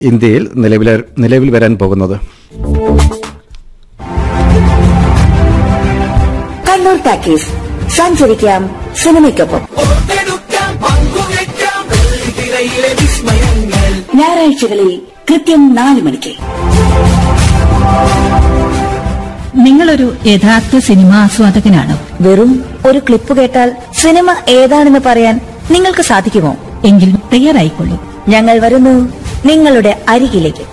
ഇന്ത്യയിൽ നിലവിൽ നിലവിൽ വരാൻ പോകുന്നത് കണ്ണൂർ ടാക്കീസ് സഞ്ചരിക്കാം സിനിമയ്ക്കൊപ്പം ഓർത്തെടുക്കാം പങ്കുവെക്കാം വെള്ളിത്തിരയിലെ വിസ്മയങ്ങൾ ഞായറാഴ്ചകളിൽ കൃത്യം നാല് മണിക്ക് നിങ്ങളൊരു യഥാർത്ഥ സിനിമാ ആസ്വാദകനാണോ വെറും ഒരു ക്ലിപ്പ് കേട്ടാൽ സിനിമ ഏതാണെന്ന് പറയാൻ നിങ്ങൾക്ക് സാധിക്കുമോ എങ്കിൽ തയ്യാറായിക്കൊള്ളൂ ഞങ്ങൾ വരുന്നു നിങ്ങളുടെ അരികിലേക്ക്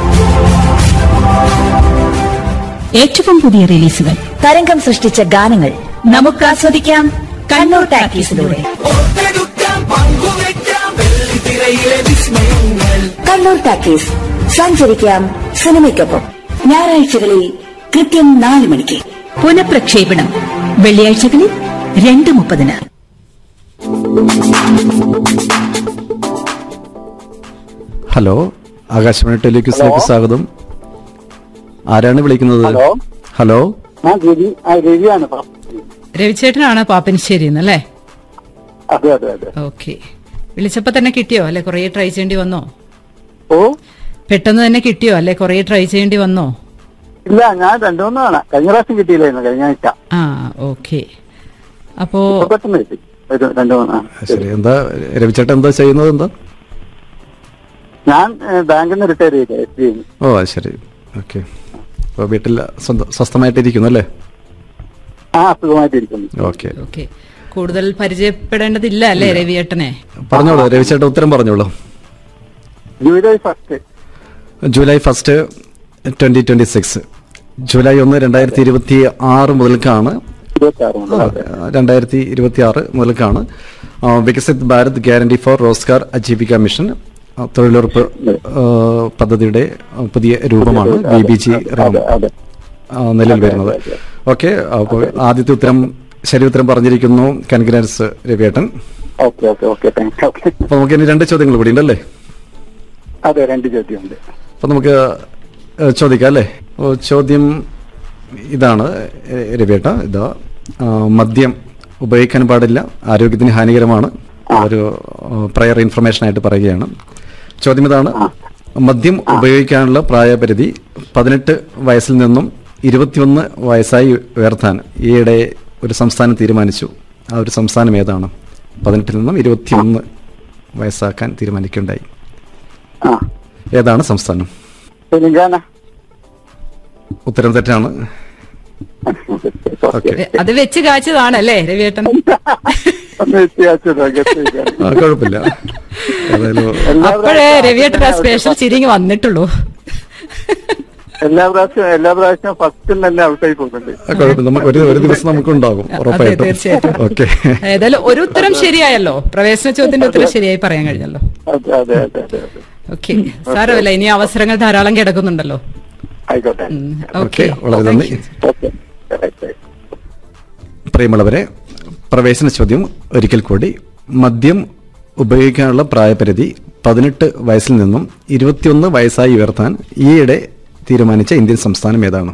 ഏറ്റവും പുതിയ റിലീസുകൾ തരംഗം സൃഷ്ടിച്ച ഗാനങ്ങൾ നമുക്ക് ആസ്വദിക്കാം കണ്ണൂർ ടാക്കീസിലൂടെ ഓർത്തെടുക്കാം പങ്കുവെക്കാം വെള്ളിത്തിരയിലെ വിസ്മയങ്ങൾ കണ്ണൂർ ടാക്കീസ് സഞ്ചരിക്കാം സിനിമയ്ക്കൊപ്പം ഞായറാഴ്ചകളിൽ കൃത്യം നാല് മണിക്ക് പുനഃപ്രക്ഷേപണം വെള്ളിയാഴ്ചകളിൽ രണ്ട് മുപ്പതിന് ഹലോ ആകാശവാണി ടെലിക്യൂസിലേക്ക് സ്വാഗതം ആരാണ് വിളിക്കുന്നത് ഹലോ. ഹലോ ഞാൻ രവി ആ രവിയാണ് സാർ. രവിചേട്ടനാണ് പാപ്പനശ്ശേരി അല്ലേ അതെ അതെ അതെ ഓക്കെ വിളിച്ചപ്പോ തന്നെ കിട്ടിയോ അല്ലെ കുറേ ട്രൈ ചെയ്യേണ്ടി വന്നോ ഓ പെട്ടെന്ന് തന്നെ കിട്ടിയോ അല്ലെ കുറേ ട്രൈ ചെയ്യേണ്ടി വന്നോ ഇല്ല ഞാൻ രണ്ടു മൂന്ന് തവണ കഴിഞ്ഞ പ്രാവശ്യം കിട്ടിയില്ലായിരുന്നു കഴിഞ്ഞ ആഴ്ച ആ ഓക്കെ അപ്പോ ഇപ്പൊ പെട്ടെന്ന് കിട്ടി ഒരു രണ്ടു മൂന്ന് ആ, ശരി എന്താ രവിചേട്ടൻ എന്താ ചെയ്യുന്നത് എന്താ ഞാൻ ഏ, ബാങ്കിൽ നിന്ന് റിട്ടയർ ചെയ്തു എസ് ബി ഐ ഓ അത് ശരി ഓക്കെ അപ്പോൾ വീട്ടിൽ സ്വന്തം സ്വസ്ഥമായിട്ടിരിക്കുന്നു അല്ലേ ആ സുഖമായിട്ടിരിക്കുന്നു ഓക്കെ ഓക്കെ കൂടുതൽ പരിചയപ്പെടേണ്ടതില്ല അല്ലേ രവിയേട്ടനെ പറഞ്ഞോളൂ രവിചേട്ടൻ ഉത്തരം പറഞ്ഞോളൂ July first July first twenty twenty six July ഒന്ന് രണ്ടായിരത്തി ഇരുപത്തി ആറ് മുതൽക്കാണ് ഇരുപത്തി ആറ് മുതൽ അതെ രണ്ടായിരത്തി ഇരുപത്തി ആറ് മുതൽക്കാണ് ആ, Viksit Bharat guarantee for Rozgar Ajeevika mission ആ, തൊഴിലുറപ്പ് ആ, പദ്ധതിയുടെ ആ, പുതിയ രൂപമാണ് ബി ബി ജി റാം അതെ അതെ ആ, നിലവിൽ വരുന്നത് ഓക്കെ അപ്പോൾ ആദ്യത്തെ ഉത്തരം ശരി ഉത്തരം പറഞ്ഞിരിക്കുന്നു കൺഗ്രാറ്റ്സ് രവിയേട്ടൻ okay okay okay thanks okay അപ്പോൾ നമുക്ക് ഇനി രണ്ട് ചോദ്യങ്ങൾ കൂടി ഉണ്ടല്ലേ അതെ രണ്ട് ചോദ്യമുണ്ട് അപ്പോൾ നമുക്ക് ഏ, ചോദിക്കാം അല്ലേ അപ്പോൾ ചോദ്യം ഇതാണ് ഏ, രവിയേട്ട ഇതാ ആ, മദ്യം ഉപയോഗിക്കാൻ പാടില്ല ആരോഗ്യത്തിന് ഹാനികരമാണ് ഒരു പ്രയർ ഇൻഫർമേഷൻ ആയിട്ട് പറയുകയാണ് ചോദ്യം ഇതാണ് മദ്യം ഉപയോഗിക്കാനുള്ള പ്രായപരിധി പതിനെട്ട് വയസ്സിൽ നിന്നും ഇരുപത്തിയൊന്ന് വയസ്സായി ഉയർത്താൻ ഈയിടെ ഒരു സംസ്ഥാനം തീരുമാനിച്ചു ആ ഒരു സംസ്ഥാനം ഏതാണ് പതിനെട്ടിൽ നിന്നും ഇരുപത്തിയൊന്ന് വയസ്സാക്കാൻ തീരുമാനിക്കുകയുണ്ടായി ആ ഏതാണ് സംസ്ഥാനം തെലുങ്കാന ഉത്തരം തെറ്റാണ് ഓക്കെ അത് വെച്ച് കാച്ചതാണല്ലേ രവിയേട്ടൻ ഒന്ന് വ്യത്യാസം നോക്കട്ടെ. ആ, കുഴപ്പമില്ല ഏതായാലും എല്ലാ അപ്പോഴേ പ്രാവശ്യവും രവിയേട്ടൻ ആ സ്പെഷ്യൽ ചിരിങ്ങ് വന്നിട്ടുള്ളൂ എല്ലാ പ്രാവശ്യവും എല്ലാ പ്രാവശ്യവും ഫസ്റ്റിൽ തന്നെ ഔട്ടായി പോകുന്നുണ്ട് ആ, കുഴപ്പമില്ല നമുക്ക് ഒരു ഒരു ദിവസം നമുക്കുണ്ടാകും അതെ ഉറപ്പായിട്ടും തീർച്ചയായിട്ടും ഓക്കെ ഏതായാലും ഒരു ഉത്തരം ശരിയായല്ലോ പ്രവേശന ചോദ്യത്തിന്റെ ഉത്തരം ശരിയായി പറയാൻ കഴിഞ്ഞല്ലോ അതെ അതെ അതെ അതെ അതെ ഓക്കെ സാരമല്ല ഇനി അവസരങ്ങൾ ധാരാളം കിടക്കുന്നുണ്ടല്ലോ ആയിക്കോട്ടെ ഓക്കെ ഓക്കെ വളരെ നന്ദി ഓക്കെ റൈറ്റ്, റൈറ്റ്. പ്രിയമുള്ളവരെ പ്രവേശന ചോദ്യം ഒരിക്കൽ കൂടി മദ്യം ഉപയോഗിക്കാനുള്ള പ്രായപരിധി പതിനെട്ട് വയസ്സിൽ നിന്നും ഇരുപത്തിയൊന്ന് വയസ്സായി ഉയർത്താൻ ഈയിടെ തീരുമാനിച്ച ഇന്ത്യൻ സംസ്ഥാനം ഏതാണ്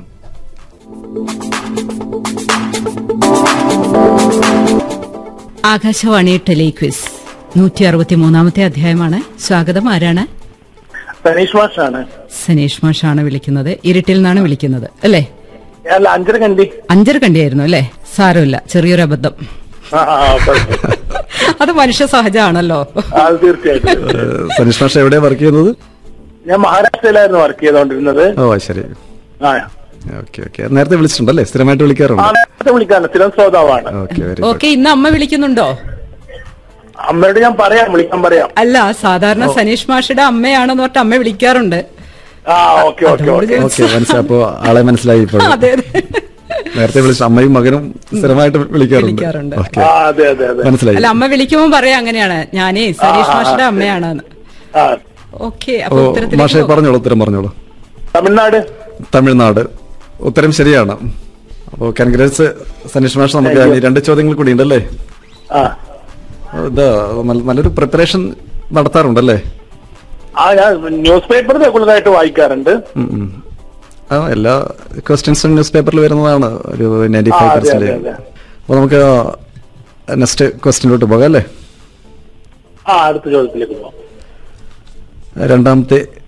ആകാശവാണി ടെലിക്വിസ് നൂറ്റി അറുപത്തി മൂന്നാമത്തെ അധ്യായമാണ് സ്വാഗതം ആരാണ് സനീഷ് മാഷാണ് സനീഷ് മാഷാണ് വിളിക്കുന്നത് ഇരുട്ടിൽ നിന്നാണ് വിളിക്കുന്നത് അല്ലേ അല്ല അഞ്ചര കണ്ടി അഞ്ചര കണ്ടിയായിരുന്നു അല്ലേ സാരമില്ല ചെറിയൊരു അബദ്ധം ആ ആ, കുഴപ്പമില്ല. അത് മനുഷ്യ സഹജമാണല്ലോ അത് തീർച്ചയായിട്ടും ഏഹ്, സനീഷ് മാഷ എവിടെയാണ് വർക്ക് ചെയ്യുന്നത് ഞാൻ മഹാരാഷ്ട്രയിലായിരുന്നു വർക്ക് ചെയ്തോണ്ടിരുന്നത് ഓ ശരി ആ ഓക്കെ ഓക്കെ നേരത്തെ വിളിച്ചിട്ടുണ്ടല്ലേ സ്ഥിരമായിട്ട് ആ വിളിക്കാറുണ്ട് നേരത്തെ വിളിക്കാണ് സ്ഥിരം ശ്രോതാവാണ് ഓക്കെ വെരി ഗുഡ് ഓക്കെ ഇന്ന് അമ്മ വിളിക്കുന്നുണ്ടോ അമ്മയോട് ഞാൻ പറയാം വിളിക്കാൻ പറയാം അല്ല സാധാരണ സനീഷ് മാഷിയുടെ അമ്മയാണെന്ന് പറഞ്ഞിട്ട് അമ്മ വിളിക്കാറുണ്ട് ആ ഓക്കെ ഓക്കെ ഓക്കെ ഓക്കെ മനസ്സിലായി അപ്പോ ആളെ മനസ്സിലായി ഇപ്പോൾ അതെ അതെ നേരത്തെ വിളിച്ച അമ്മയും മകനും സ്ഥിരമായിട്ട് വിളിക്കാറുണ്ട് വിളിക്കാറുണ്ട്. ഓക്കെ ആ അതെ അതെ അതെ മനസ്സിലായി അല്ല അമ്മ വിളിക്കുമ്പോ പറയാ അങ്ങനെയാണ് ഞാനേ സനീഷ് മാഷിയുടെ അമ്മയാണെന്ന് ആ ഓക്കെ ഓ അപ്പൊ ഉത്തരത്തിലേക്ക് മാഷെ പോകാം. പറഞ്ഞോളൂ ഉത്തരം പറഞ്ഞോളൂ തമിഴ്നാട് തമിഴ്നാട് ഉത്തരം ശരിയാണ് അപ്പോൾ കൺഗ്രസ് സനീഷ് മാഷ് നമുക്ക് ഇനി രണ്ട് ചോദ്യങ്ങൾ കൂടി ഉണ്ടല്ലേ ആ ഇത് നല്ല- നല്ലൊരു പ്രിപ്പറേഷൻ നടത്താറുണ്ടല്ലേ ആ ഞാൻ ന്യൂസ് പേപ്പർ റെഗുലറായിട്ട് വായിക്കാറുണ്ട് ഉം, ഉം. ആ എല്ലാ ക്വസ്റ്റ്യൻസും ന്യൂസ് പേപ്പറിൽ വരുന്നതാണ് ഒരു നയൻറ്റി ആ, ഫൈവ് അതെ, പെർസെന്റ് അതെ, അതെ. അപ്പോൾ നമുക്ക് നെക്സ്റ്റ് ക്വസ്റ്റ്യനിലോട്ട് പോകാം അല്ലേ ആ അടുത്ത ചോദ്യത്തിലേക്ക് പോവാം രണ്ടാമത്തെ